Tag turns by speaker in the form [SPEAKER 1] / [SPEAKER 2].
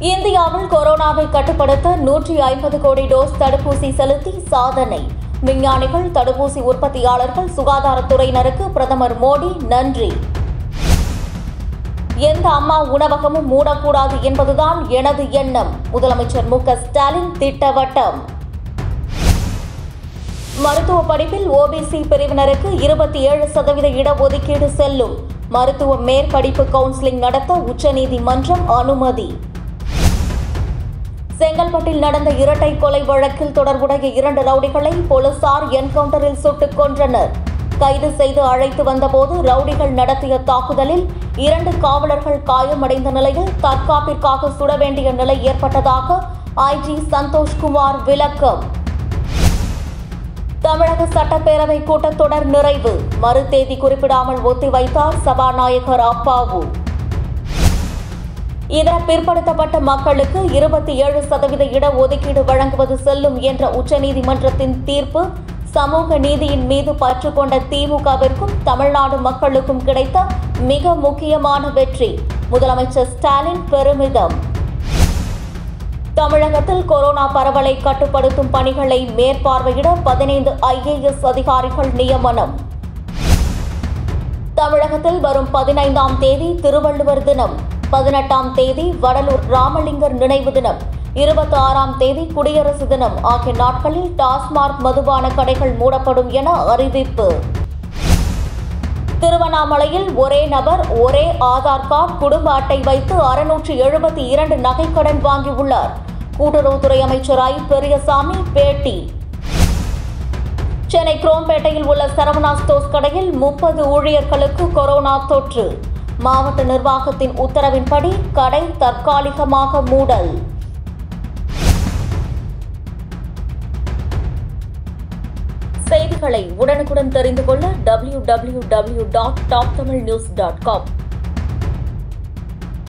[SPEAKER 1] இந்தியாவில் கொரோனாவை கட்டுப்படுத்த நூற்றி ஐம்பது கோடி டோஸ் தடுப்பூசி செலுத்தி சாதனை விஞ்ஞானிகள் தடுப்பூசி உற்பத்தியாளர்கள் சுகாதாரத்துறையினருக்கு பிரதமர் மோடி நன்றி எந்த அம்மா உணவகமும் மூடக்கூடாது என்பதுதான் எனது எண்ணம் முதலமைச்சர் மு க ஸ்டாலின் திட்டவட்டம் மருத்துவ படிப்பில் ஓபிசி பிரிவினருக்கு இருபத்தி ஏழு சதவீத இடஒதுக்கீடு செல்லும் மருத்துவ மேற்படிப்பு கவுன்சிலிங் நடத்த உச்சநீதிமன்றம் அனுமதி செங்கல்பட்டில் நடந்த இரட்டை கொலை வழக்கில் தொடர்புடைய இரண்டு ரவுடிகளை போலீசார் என்கவுண்டரில் சுட்டுக் கொன்றனர் கைது செய்து அழைத்து வந்தபோது ரவுடிகள் நடத்திய தாக்குதலில் இரண்டு காவலர்கள் காயமடைந்த நிலையில் தற்காப்பிற்காக சுட வேண்டிய நிலை ஏற்பட்டதாக ஐஜி சந்தோஷ்குமார் விளக்கம் தமிழக சட்டப்பேரவை கூட்டத்தொடர் நிறைவு மறு தேதி குறிப்பிடாமல் ஒத்திவைத்தார் சபாநாயகர் அப்பாவு இதர பிற்படுத்தப்பட்ட மக்களுக்கு இருபத்தி ஏழு சதவீத இடஒதுக்கீடு வழங்குவது செல்லும் என்ற உச்சநீதிமன்றத்தின் தீர்ப்பு சமூக நீதியின் மீது பற்று கொண்ட திமுகவிற்கும் தமிழ்நாடு மக்களுக்கும் கிடைத்த மிக முக்கியமான வெற்றி முதலமைச்சர் ஸ்டாலின் பெருமிதம் தமிழகத்தில் கொரோனா பரவலை கட்டுப்படுத்தும் பணிகளை மேற்பார்வையிட பதினைந்து ஐஏஎஸ் அதிகாரிகள் நியமனம் தமிழகத்தில் வரும் பதினைந்தாம் தேதி திருவள்ளுவர் தினம் பதினெட்டாம் தேதி வடலூர் ராமலிங்கர் நினைவு தினம் இருபத்தி ஆறாம் தேதி குடியரசு தினம் ஆகிய நாட்களில் டாஸ்மாக் மதுபான கடைகள் மூடப்படும் என அறிவிப்பு திருவண்ணாமலையில் ஒரே நபர் ஒரே ஆதார் கார்டு குடும்ப அட்டை வைத்து அறுநூற்று எழுபத்தி இரண்டு நகைக்கடன் வாங்கியுள்ளார் கூட்டுறவுத்துறை அமைச்சர் ஐ பெரியசாமி பேட்டி சென்னை குரோம்பேட்டையில் உள்ள சரவணா ஸ்டோர்ஸ் கடையில் முப்பது ஊழியர்களுக்கு கொரோனா தொற்று மாவட்ட நிர்வாகத்தின் உத்தரவின்படி கடை தற்காலிகமாக மூடல் செய்திகளை உடனுக்குடன் தெரிந்து கொள்ள W W W dot top Tamil news dot com